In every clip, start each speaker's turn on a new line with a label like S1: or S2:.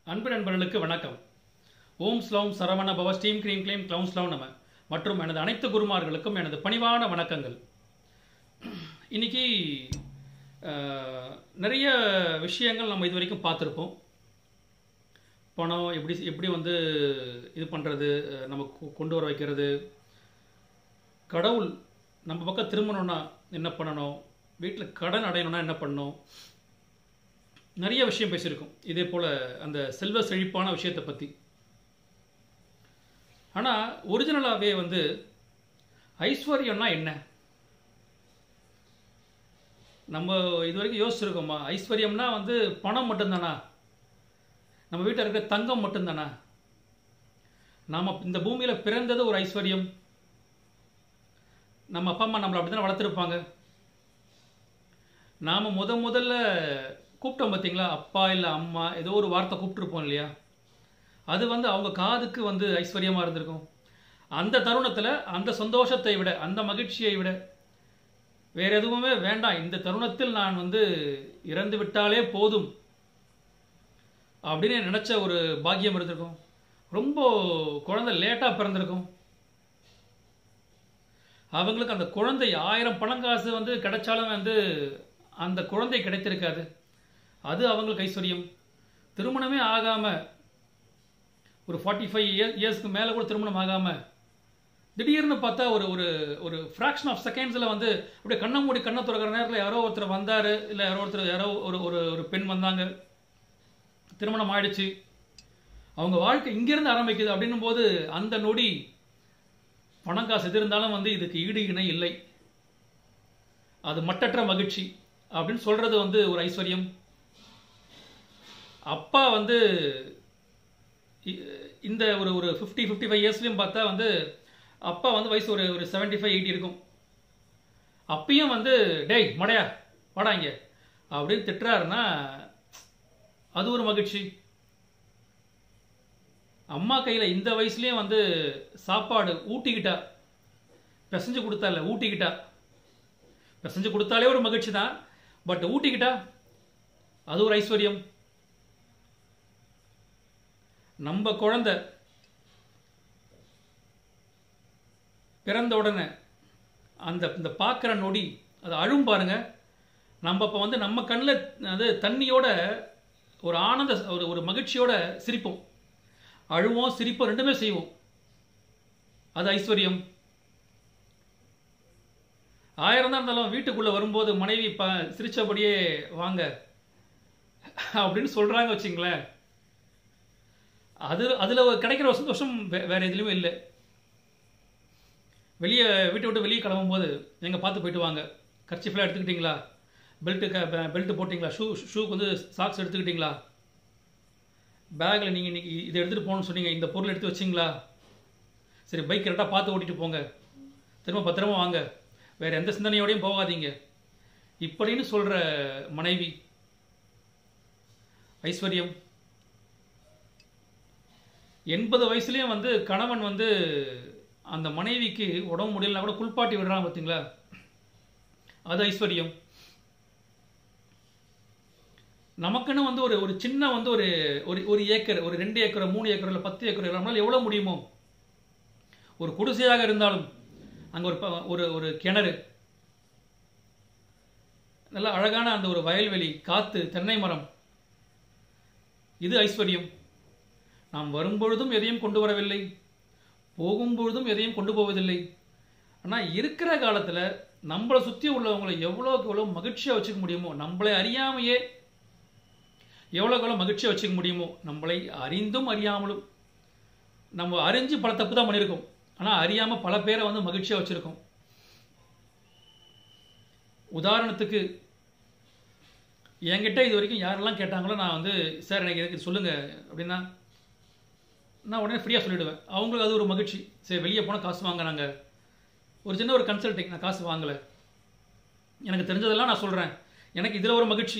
S1: அன்பு நண்பர்களுக்கு வணக்கம் ஓம் ஸ்லோம் சரவண பவ ஸ்டீம் க்ரீம் க்ளீம் க்ளவுன் ஸ்லோம் நம மற்றும் எனது அனைத்து குருமார்களுக்கும் எனது பணிவான வணக்கங்கள் இன்னைக்கு அஹ், நிறைய விஷயங்கள் நம்ம இது வரைக்கும் பார்த்துருப்போம் பணம் எப்படி எப்படி வந்து இது பண்ணுறது நம்ம கொ- கொண்டு வர வைக்கிறது கடவுள் நம்ம பக்கம் திரும்பணும்னா என்ன பண்ணணும் வீட்டில் கடன் அடையணும்னா என்ன பண்ணணும் நிறைய விஷயம் பேசியிருக்கோம் இதே போல் அந்த செல்வ செழிப்பான விஷயத்தை பற்றி ஆனால் ஒரிஜினலாகவே வந்து ஐஸ்வர்யம்னா என்ன நம்ம இது வரைக்கும் யோசிச்சிருக்கோமா ஐஸ்வர்யம்னா வந்து பணம் மட்டும்தானா நம்ம வீட்டில் இருக்க தங்கம் மட்டும்தானா நாம் இந்த பூமியில் பிறந்தது ஒரு ஐஸ்வர்யம் நம்ம அப்பா அம்மா நம்மளை அப்படி தானே வளர்த்துருப்பாங்க நாம் முத முதல்ல கூப்பிட்டோம் பார்த்தீங்களா அப்பா இல்லை அம்மா ஏதோ ஒரு வார்த்தை கூப்பிட்டுருப்போம் இல்லையா அது வந்து அவங்க காதுக்கு வந்து ஐஸ்வர்யமாக இருந்திருக்கும் அந்த தருணத்தில் அந்த சந்தோஷத்தை விட அந்த மகிழ்ச்சியை விட வேற எதுவுமே வேண்டாம் இந்த தருணத்தில் நான் வந்து இறந்து விட்டாலே போதும் அப்படின்னு நினச்ச ஒரு பாக்கியம் இருந்திருக்கும் ரொம்ப குழந்தை லேட்டாக பிறந்திருக்கும் அவங்களுக்கு அந்த குழந்தை ஆயிரம் பணங்காசு வந்து கிடைச்சாலும் வந்து அந்த குழந்தை கிடைத்திருக்காது அது அவங்களுக்கு ஐஸ்வர்யம் திருமணமே ஆகாமல் ஒரு ஃபார்ட்டி ஃபைவ் இயர் இயர்ஸ்க்கு மேலே கூட திருமணம் ஆகாமல் திடீர்னு பார்த்தா ஒரு ஒரு ஒரு ஃப்ராக்ஷன் ஆஃப் செகண்ட்ஸில் வந்து அப்படியே கண்ணை மூடி கண்ணை திறக்கிற நேரத்தில் யாரோ ஒருத்தர் வந்தார் இல்லை யாரோ ஒருத்தர் யாரோ ஒரு ஒரு ஒரு பெண் வந்தாங்க திருமணம் ஆயிடுச்சு அவங்க வாழ்க்கை இங்கேருந்து ஆரம்பிக்குது அப்படின்னும் போது அந்த நொடி பணம் காசு எது இருந்தாலும் வந்து இதுக்கு ஈடு இணை இல்லை அது மட்டற்ற மகிழ்ச்சி அப்படின்னு சொல்றது வந்து ஒரு ஐஸ்வர்யம் அப்பா வந்து இ- இந்த ஒரு ஒரு ஃபிஃப்டி ஃபிஃப்டி ஃபைவ் இயர்ஸ்லையும் பார்த்தா வந்து அப்பா வந்து வயசு ஒரு ஒரு செவன்ட்டி ஃபைவ் எயிட்டி இருக்கும் அப்பயும் வந்து டேய் மடையா வாடா இங்க அப்படின்னு திட்டுறாருன்னா அது ஒரு மகிழ்ச்சி அம்மா கையில் இந்த வயசுலயும் வந்து சாப்பாடு ஊட்டிக்கிட்டா பிசைஞ்சு கொடுத்தால ஊட்டிக்கிட்டா பிசைஞ்சு கொடுத்தாலே ஒரு மகிழ்ச்சி தான் பட் ஊட்டிக்கிட்டா அது ஒரு ஐஸ்வர்யம் நம்ம குழந்தை பிறந்த உடனே அந்த இந்த பார்க்குற நொடி அது அழும் பாருங்க நம்ம இப்போ வந்து நம்ம கண்ணில் அது தண்ணியோட ஒரு ஆனந்த ஒரு ஒரு மகிழ்ச்சியோட சிரிப்போம் அழுவோம் சிரிப்போம் ரெண்டுமே செய்வோம் அது ஐஸ்வர்யம் ஆயிரம் தான் இருந்தாலும் வீட்டுக்குள்ள வரும்போது மனைவி ப சிரிச்சபடியே வாங்க அப்படின்னு சொல்றாங்க வச்சுங்களேன் அது அதுல ஒரு கிடைக்கிற ஒரு சந்தோஷம் வே- வேற எதுலையுமே இல்லை வெளியே வீட்டை விட்டு வெளியே கிளம்பும்போது எங்க பார்த்து போயிட்டு வாங்க கர்ச்சிஃப்லாம் எடுத்துக்கிட்டீங்களா பெல்ட்டு பெல்ட் போட்டிங்களா ஷூ ஷூக்கு வந்து சாக்ஸ் எடுத்துக்கிட்டீங்களா பேக்கில் நீங்கள் இன்னைக்கு இதை எடுத்துகிட்டு போகணும்னு சொன்னீங்க இந்த பொருள் எடுத்து வச்சிங்களா சரி பைக் கரெக்டாக பார்த்து ஓட்டிட்டு போங்க திரும்ப பத்திரமா வாங்க வேற எந்த சிந்தனையோடையும் போகாதீங்க இப்படின்னு சொல்ற மனைவி ஐஸ்வர்யம் எண்பது வயசுலயும் வந்து கணவன் வந்து அந்த மனைவிக்கு உடம்பு முடியலனா கூட குளிப்பாட்டி விடுறான் பார்த்தீங்களா அது ஐஸ்வர்யம் நமக்குன்னு வந்து ஒரு ஒரு சின்ன வந்து ஒரு ஒரு ஒரு ஏக்கர் ஒரு ரெண்டு ஏக்கர் மூணு ஏக்கர் இல்லை பத்து ஏக்கர் நம்மளால எவ்வளோ முடியுமோ ஒரு குடிசையாக இருந்தாலும் அங்கே ஒரு ப- ஒரு ஒரு கிணறு நல்ல அழகான அந்த ஒரு வயல்வெளி காத்து தென்னை மரம் இது ஐஸ்வர்யம் நாம் வரும்பொழுதும் எதையும் கொண்டு வரவில்லை போகும்பொழுதும் எதையும் கொண்டு போவதில்லை ஆனால் இருக்கிற காலத்தில் நம்மளை சுற்றி உள்ளவங்களை எவ்வளோக்கு எவ்வளோ மகிழ்ச்சியாக வச்சுக்க முடியுமோ நம்மளை அறியாமையே எவ்வளோக்கு எவ்வளோ மகிழ்ச்சியாக வச்சுக்க முடியுமோ நம்மளை அறிந்தும் அறியாமலும் நம்ம அறிஞ்சு பல தப்பு தான் பண்ணியிருக்கோம் ஆனால் அறியாமல் பல பேரை வந்து மகிழ்ச்சியாக வச்சுருக்கோம் உதாரணத்துக்கு என்கிட்ட இது வரைக்கும் யாரெல்லாம் கேட்டாங்களோ நான் வந்து சார் எனக்கு இதுக்கு சொல்லுங்க அப்படின்னா நான் உடனே ஃப்ரீயாக சொல்லிடுவேன் அவங்களுக்கு அது ஒரு மகிழ்ச்சி சரி வெளியே போனால் காசு வாங்குறாங்க ஒரு சின்ன ஒரு கன்சல்டிங் நான் காசு வாங்கலை எனக்கு தெரிஞ்சதெல்லாம் நான் சொல்கிறேன் எனக்கு இதில் ஒரு மகிழ்ச்சி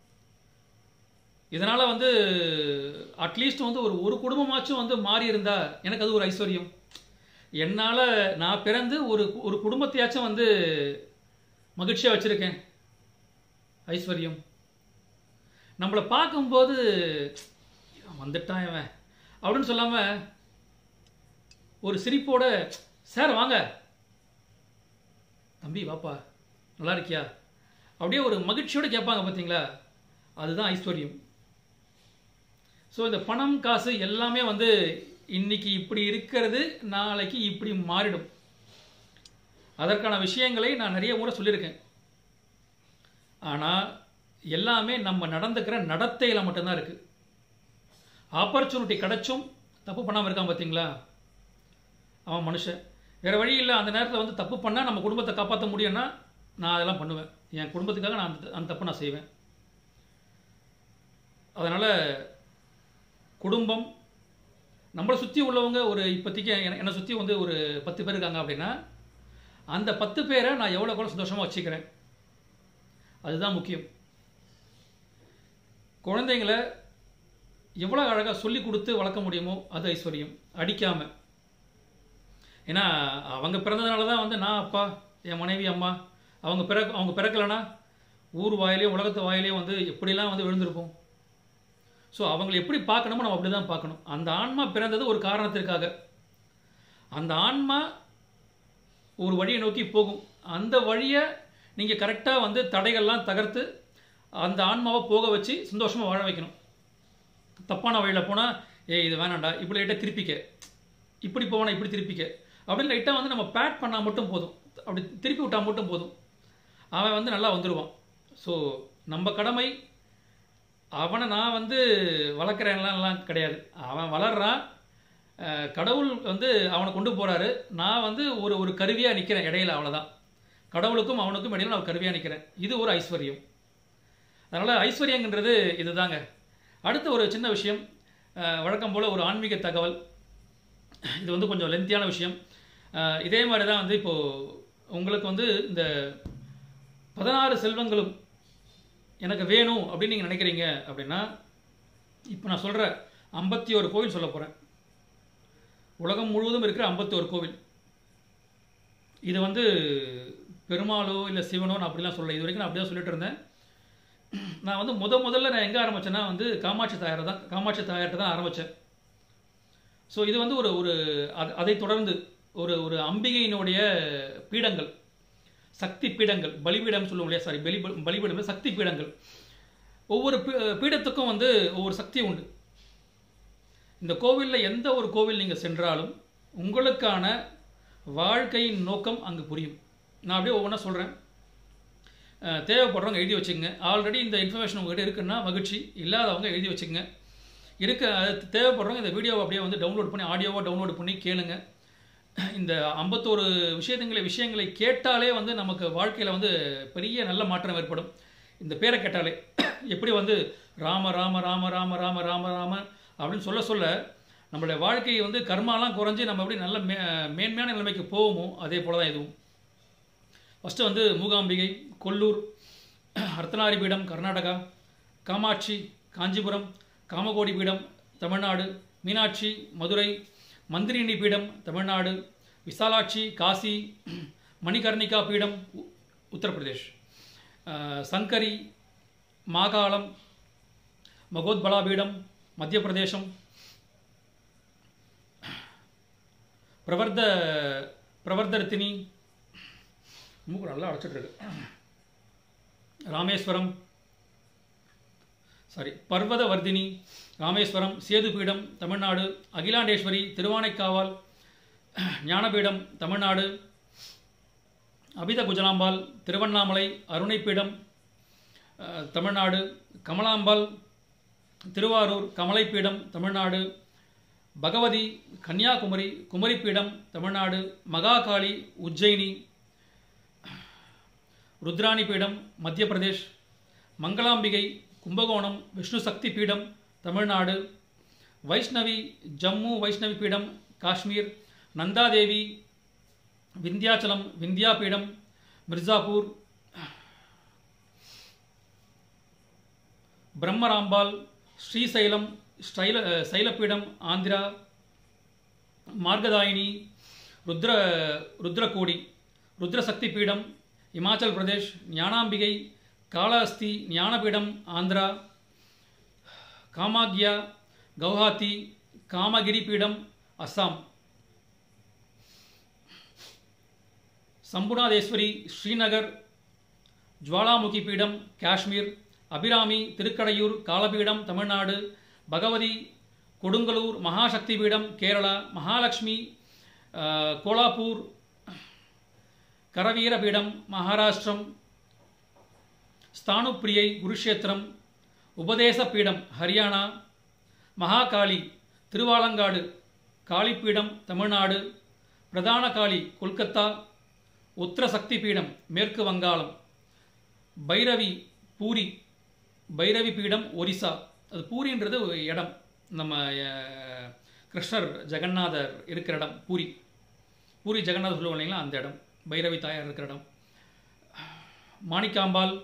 S1: இதனால் வந்து அட்லீஸ்ட் வந்து ஒரு ஒரு குடும்பமாச்சும் வந்து மாறி இருந்தா எனக்கு அது ஒரு ஐஸ்வர்யம் என்னால் நான் பிறந்து ஒரு ஒரு குடும்பத்தையாச்சும் வந்து மகிழ்ச்சியாக வச்சுருக்கேன் ஐஸ்வர்யம் நம்மளை பார்க்கும்போது வந்துட்டான் இவன் அப்படின்னு சொல்லாமல் ஒரு சிரிப்போட சார் வாங்க தம்பி வாப்பா நல்லா இருக்கியா அப்படியே ஒரு மகிழ்ச்சியோடு கேட்பாங்க பார்த்தீங்களா அதுதான் ஐஸ்வர்யம் ஸோ இந்த பணம் காசு எல்லாமே வந்து இன்னைக்கு இப்படி இருக்கிறது நாளைக்கு இப்படி மாறிடும் அதற்கான விஷயங்களை நான் நிறைய முறை சொல்லியிருக்கேன் ஆனால் எல்லாமே நம்ம நடந்துக்கிற நடத்தையில் மட்டும்தான் இருக்குது ஆப்பர்ச்சுனிட்டி கிடைச்சும் தப்பு பண்ணாமல் இருக்கான் பார்த்தீங்களா அவன் மனுஷன் வேறு வழி இல்லை அந்த நேரத்தில் வந்து தப்பு பண்ணால் நம்ம குடும்பத்தை காப்பாற்ற முடியும்னா நான் அதெல்லாம் பண்ணுவேன் என் குடும்பத்துக்காக நான் அந்த அந்த தப்பு நான் செய்வேன் அதனால் குடும்பம் நம்மளை சுற்றி உள்ளவங்க ஒரு இப்போதைக்கு என்னை என்னை சுற்றி வந்து ஒரு பத்து பேர் இருக்காங்க அப்படின்னா அந்த பத்து பேரை நான் எவ்வளோ கூட சந்தோஷமாக வச்சுக்கிறேன் அதுதான் முக்கியம் குழந்தைங்களை எவ்வளோ அழகாக சொல்லி கொடுத்து வளர்க்க முடியுமோ அது ஐஸ்வர்யம் அடிக்காமல் ஏன்னா அவங்க பிறந்ததுனால தான் வந்து நான் அப்பா என் மனைவி அம்மா அவங்க பிற அவங்க பிறக்கலைன்னா ஊர் வாயிலையும் உலகத்து வாயிலையும் வந்து எப்படிலாம் வந்து விழுந்திருப்போம் ஸோ அவங்களை எப்படி பார்க்கணுமோ நம்ம அப்படி தான் பார்க்கணும் அந்த ஆன்மா பிறந்தது ஒரு காரணத்திற்காக அந்த ஆன்மா ஒரு வழியை நோக்கி போகும் அந்த வழியை நீங்கள் கரெக்டாக வந்து தடைகள்லாம் தகர்த்து அந்த ஆன்மாவை போக வச்சு சந்தோஷமாக வாழ வைக்கணும் தப்பான வழியில் போனால் ஏ இது வேணாண்டா இப்படி லைட்டாக திருப்பிக்க இப்படி போவேனா இப்படி திருப்பிக்க அப்படின்னு லைட்டாக வந்து நம்ம பேட் பண்ணால் மட்டும் போதும் அப்படி திருப்பி விட்டால் மட்டும் போதும் அவன் வந்து நல்லா வந்துடுவான் ஸோ நம்ம கடமை அவனை நான் வந்து வளர்க்குறேன்லாம் கிடையாது அவன் வளர்றான் அஹ் கடவுள் வந்து அவனை கொண்டு போகிறாரு நான் வந்து ஒரு ஒரு கருவியாக நிற்கிறேன் இடையில அவ்வளோதான் கடவுளுக்கும் அவனுக்கும் இடையில நான் கருவியாக நிற்கிறேன் இது ஒரு ஐஸ்வர்யம் அதனால் ஐஸ்வர்யங்கிறது இதுதாங்க அடுத்த ஒரு சின்ன விஷயம் அஹ் வழக்கம் போல் ஒரு ஆன்மீக தகவல் இது வந்து கொஞ்சம் லென்த்தியான விஷயம் அஹ் இதே மாதிரி தான் வந்து இப்போது உங்களுக்கு வந்து இந்த பதினாறு செல்வங்களும் எனக்கு வேணும் அப்படின்னு நீங்கள் நினைக்கிறீங்க அப்படின்னா இப்போ நான் சொல்கிற ஐம்பத்தி ஒரு கோவில் சொல்ல போகிறேன் உலகம் முழுவதும் இருக்கிற ஐம்பத்தி ஒரு கோவில் இது வந்து பெருமாளோ இல்லை சிவனோ நான் அப்படிலாம் சொல்லலை இது வரைக்கும் நான் அப்படியே சொல்லிட்டு இருந்தேன் நான் வந்து முத முதல்ல நான் எங்கே ஆரம்பித்தேன்னா வந்து காமாட்சி தாயாரை தான் காமாட்சி தாயார்கிட்ட தான் ஆரம்பித்தேன் ஸோ இது வந்து ஒரு ஒரு அது- அதை தொடர்ந்து ஒரு ஒரு அம்பிகையினுடைய பீடங்கள் சக்தி பீடங்கள் பலிபீடம் சொல்லுவோம் இல்லையா சாரி பலி பலிபீடம் இல்ல, சக்தி பீடங்கள் ஒவ்வொரு பீ- பீடத்துக்கும் வந்து ஒவ்வொரு சக்தி உண்டு இந்த கோவிலில் எந்த ஒரு கோவில் நீங்கள் சென்றாலும் உங்களுக்கான வாழ்க்கையின் நோக்கம் அங்கு புரியும் நான் அப்படியே ஒவ்வொன்றா சொல்கிறேன் தேவைப்படுறவங்க எழுதி வச்சுக்கோங்க ஆல்ரெடி இந்த இன்ஃபர்மேஷன் உங்ககிட்ட இருக்குன்னா மகிழ்ச்சி இல்லாதவங்க எழுதி வச்சுக்கோங்க இருக்க அது தேவைப்படுறவங்க இந்த வீடியோவை அப்படியே வந்து டவுன்லோட் பண்ணி ஆடியோவாக டவுன்லோட் பண்ணி கேளுங்க இந்த ஐம்பத்தோரு விஷயங்களை விஷயங்களை கேட்டாலே வந்து நமக்கு வாழ்க்கையில் வந்து பெரிய நல்ல மாற்றம் ஏற்படும் இந்த பேரை கேட்டாலே எப்படி வந்து ராம ராம ராம ராம ராம ராம ராம அப்படின்னு சொல்ல சொல்ல நம்மளுடைய வாழ்க்கை வந்து கர்மாலாம் குறைஞ்சி நம்ம எப்படி நல்ல மே மேன்மையான நிலைமைக்கு போவோமோ அதே போல தான் இதுவும் ஃபஸ்ட்டு வந்து மூகாம்பிகை கொல்லூர் அர்த்தநாரி பீடம் கர்நாடகா காமாட்சி காஞ்சிபுரம் காமகோடி பீடம் தமிழ்நாடு மீனாட்சி மதுரை மந்திரினி பீடம் தமிழ்நாடு விசாலாட்சி காசி மணிகர்ணிகா பீடம் உ- உத்தரப்பிரதேஷ் அஹ், சங்கரி மாகாளம் மகோத்பலா பீடம் மத்திய பிரதேசம் பிரவர்த பிரவர்தர்த்தினி மூக்கு நல்லா அடைச்சிட்டு இருக்கு ராமேஸ்வரம் சாரி பர்வதவர்தினி ராமேஸ்வரம் சேதுபீடம் தமிழ்நாடு அகிலாண்டேஸ்வரி திருவானைக்காவால் ஞானபீடம் தமிழ்நாடு அபித குஜலாம்பாள் திருவண்ணாமலை அருணைப்பீடம் அஹ், தமிழ்நாடு கமலாம்பாள் திருவாரூர் கமலைப்பீடம் தமிழ்நாடு பகவதி கன்னியாகுமரி குமரிப்பீடம் தமிழ்நாடு மகாகாளி உஜ்ஜயினி ருத்ராணி பீடம் மத்திய பிரதேஷ் மங்களாம்பிகை கும்பகோணம் விஷ்ணு சக்தி பீடம் தமிழ்நாடு வைஷ்ணவி ஜம்மு வைஷ்ணவி பீடம் காஷ்மீர் நந்தாதேவி விந்தியாச்சலம் விந்தியா பீடம் மிர்சாப்பூர் பிரம்மராம்பாள் ஸ்ரீசைலம் ஸ்டைல சைலப்பீடம் ஆந்திரா மார்கதாயினி ருத்ர ருத்ரகோடி ருத்ரசக்தி பீடம் இமாச்சல் பிரதேஷ் ஞானாம்பிகை காளஹஸ்தி ஞானபீடம் ஆந்திரா காமாக்யா கவுஹாத்தி காமகிரி பீடம் அஸ்ஸாம் சம்புநாதேஸ்வரி ஸ்ரீநகர் ஜுவாலாமுகி பீடம் காஷ்மீர் அபிராமி திருக்கடையூர் காலபீடம் தமிழ்நாடு பகவதி கொடுங்கலூர் மகாசக்தி பீடம் கேரளா மகாலட்சுமி அஹ், கோலாப்பூர் கரவீர பீடம் மகாராஷ்டிரம் ஸ்தானுப்பிரியை குருஷேத்திரம் உபதேச பீடம் ஹரியானா மகாகாளி திருவாலங்காடு காளிப்பீடம் தமிழ்நாடு பிரதான காளி கொல்கத்தா உத்தர சக்தி பீடம் மேற்கு வங்காளம் பைரவி பூரி பைரவி பீடம் ஒரிசா அது பூரின்றது ஒரு இடம் நம்ம அஹ், கிருஷ்ணர் ஜெகநாதர் இருக்கிற இடம் பூரி பூரி ஜெகநாதர் சொல்லுவோம் இல்லைங்களா அந்த இடம் பைரவி தாயார் இருக்கிற இடம் மாணிக்காம்பாள்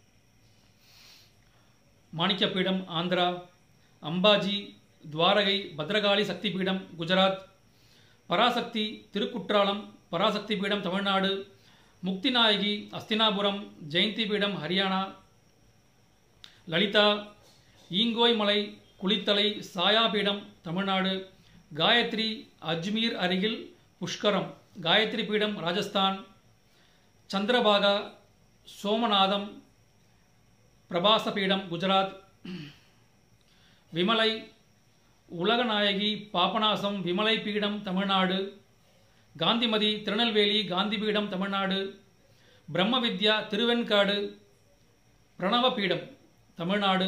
S1: மாணிக்க பீடம் ஆந்திரா அம்பாஜி துவாரகை பத்ரகாளி சக்தி பீடம் குஜராத் பராசக்தி திருக்குற்றாலம் பராசக்தி பீடம் தமிழ்நாடு முக்திநாயகி அஸ்தினாபுரம் ஜெயந்தி பீடம் ஹரியானா லலிதா ஈங்கோய் மலை குளித்தலை சாயா பீடம் தமிழ்நாடு காயத்ரி அஜ்மீர் அருகில் புஷ்கரம் காயத்ரி பீடம் ராஜஸ்தான் சந்திரபாகா சோமநாதம் பிரபாச பீடம் குஜராத் விமலை உலகநாயகி பாபநாசம் விமலை பீடம் தமிழ்நாடு காந்திமதி திருநெல்வேலி காந்தி பீடம் தமிழ்நாடு பிரம்ம வித்யா திருவெண்காடு பிரணவ பீடம் தமிழ்நாடு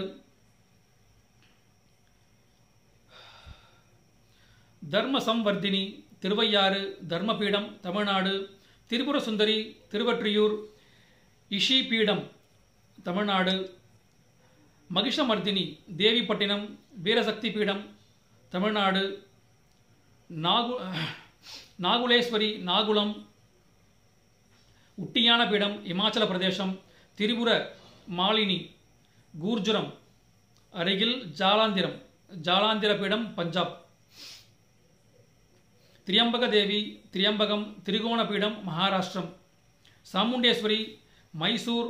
S1: தர்ம சம்வர்தினி திருவையாறு தர்மபீடம் தமிழ்நாடு திரிபுர சுந்தரி திருவற்றியூர் இஷி பீடம் தமிழ்நாடு மகிஷமர்தினி தேவிப்பட்டினம் வீரசக்தி பீடம் தமிழ்நாடு நாகு நாகுலேஸ்வரி நாகுலம் உட்டியான பீடம் இமாச்சல பிரதேசம் திரிபுர மாலினி கூர்ஜுரம் அருகில் ஜாலாந்திரம் ஜாலாந்திர பீடம் பஞ்சாப் திரியம்பக தேவி திரியம்பகம் திரிகோண பீடம் மகாராஷ்டிரம் சாமுண்டேஸ்வரி மைசூர்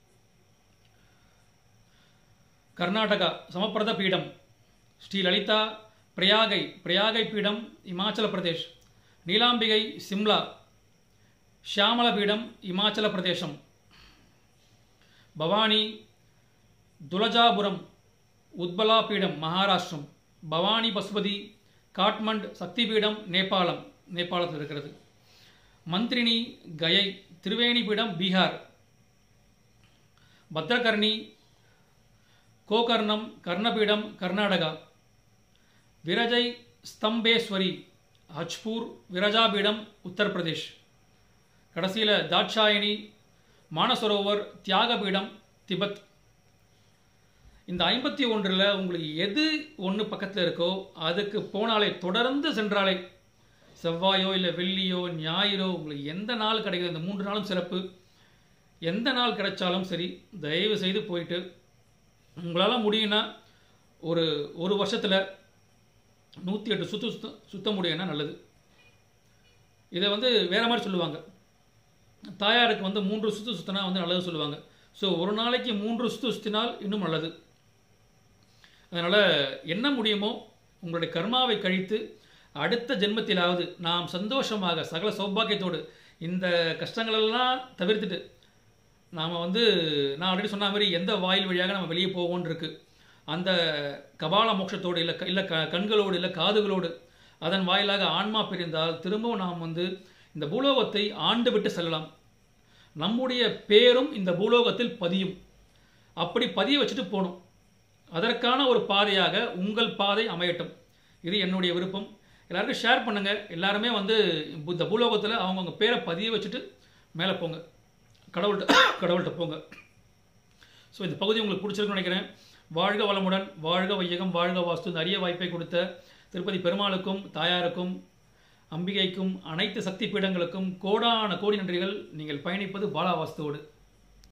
S1: கர்நாடகா சமப்பிரத பீடம் ஸ்ரீ லலிதா பிரயாகை பிரயாகை பீடம் இமாச்சல பிரதேஷ் நீலாம்பிகை சிம்லா ஷியாமல பீடம் இமாச்சல பிரதேசம் பவானி துலஜாபுரம் உத்பலா பீடம் மகாராஷ்டிரம் பவானி பசுபதி காட்மண்ட் சக்தி பீடம் நேபாளம் நேபாளத்தில் இருக்கிறது மந்திரினி கயை திருவேணி பீடம் பீகார் பத்ரகர்ணி கோகர்ணம் கர்ணபீடம் கர்நாடகா விரஜை ஸ்தம்பேஸ்வரி ஹஜ்பூர் விரஜாபீடம் உத்தரப்பிரதேஷ் கடைசியில் தாட்சாயணி மானசரோவர் தியாகபீடம் திபெத் இந்த ஐம்பத்தி ஒன்றில் உங்களுக்கு எது ஒன்று பக்கத்தில் இருக்கோ அதுக்கு போனாலே தொடர்ந்து சென்றாலே செவ்வாயோ இல்லை வெள்ளியோ ஞாயிறோ உங்களுக்கு எந்த நாள் கிடைக்குது இந்த மூன்று நாளும் சிறப்பு எந்த நாள் கிடைச்சாலும் சரி தயவு செய்து போயிட்டு உங்களால் முடியும்னா ஒரு ஒரு வருஷத்தில் நூற்றி எட்டு சுற்று சுத்த சுத்த முடியும்னா நல்லது இதை வந்து வேறு மாதிரி சொல்லுவாங்க தாயாருக்கு வந்து மூன்று சுற்று சுத்தினா வந்து நல்லது சொல்லுவாங்க ஸோ ஒரு நாளைக்கு மூன்று சுற்று சுற்றினால் இன்னும் நல்லது அதனால் என்ன முடியுமோ உங்களுடைய கர்மாவை கழித்து அடுத்த ஜென்மத்திலாவது நாம் சந்தோஷமாக சகல சௌபாக்கியத்தோடு இந்த கஷ்டங்களெல்லாம் தவிர்த்துட்டு நாம் வந்து நான் ஆல்ரெடி சொன்ன மாதிரி எந்த வாயில் வழியாக நம்ம வெளியே போவோம்னு இருக்கு அந்த கபால மோட்சத்தோடு இல்லை இல்லை க கண்களோடு இல்லை காதுகளோடு அதன் வாயிலாக ஆன்மா பிரிந்தால் திரும்பவும் நாம் வந்து இந்த பூலோகத்தை ஆண்டு விட்டு செல்லலாம் நம்முடைய பேரும் இந்த பூலோகத்தில் பதியும் அப்படி பதிய வச்சுட்டு போகணும் அதற்கான ஒரு பாதையாக உங்கள் பாதை அமையட்டும் இது என்னுடைய விருப்பம் எல்லாருக்கும் ஷேர் பண்ணுங்கள் எல்லாருமே வந்து இந்த பூலோகத்தில் அவங்கவுங்க பேரை பதிய வச்சுட்டு மேலே போங்க கடவுள்கிட்ட கடவுள்கிட்ட போங்க ஸோ இந்த பகுதி உங்களுக்கு பிடிச்சிருக்குன்னு நினைக்கிறேன் வாழ்க வளமுடன் வாழ்க வையகம் வாழ்க வாஸ்து இந்த அரிய வாய்ப்பை கொடுத்த திருப்பதி பெருமாளுக்கும் தாயாருக்கும் அம்பிகைக்கும் அனைத்து சக்தி பீடங்களுக்கும் கோடான கோடி நன்றிகள் நீங்கள் பயணிப்பது பாலா வாஸ்துவோடு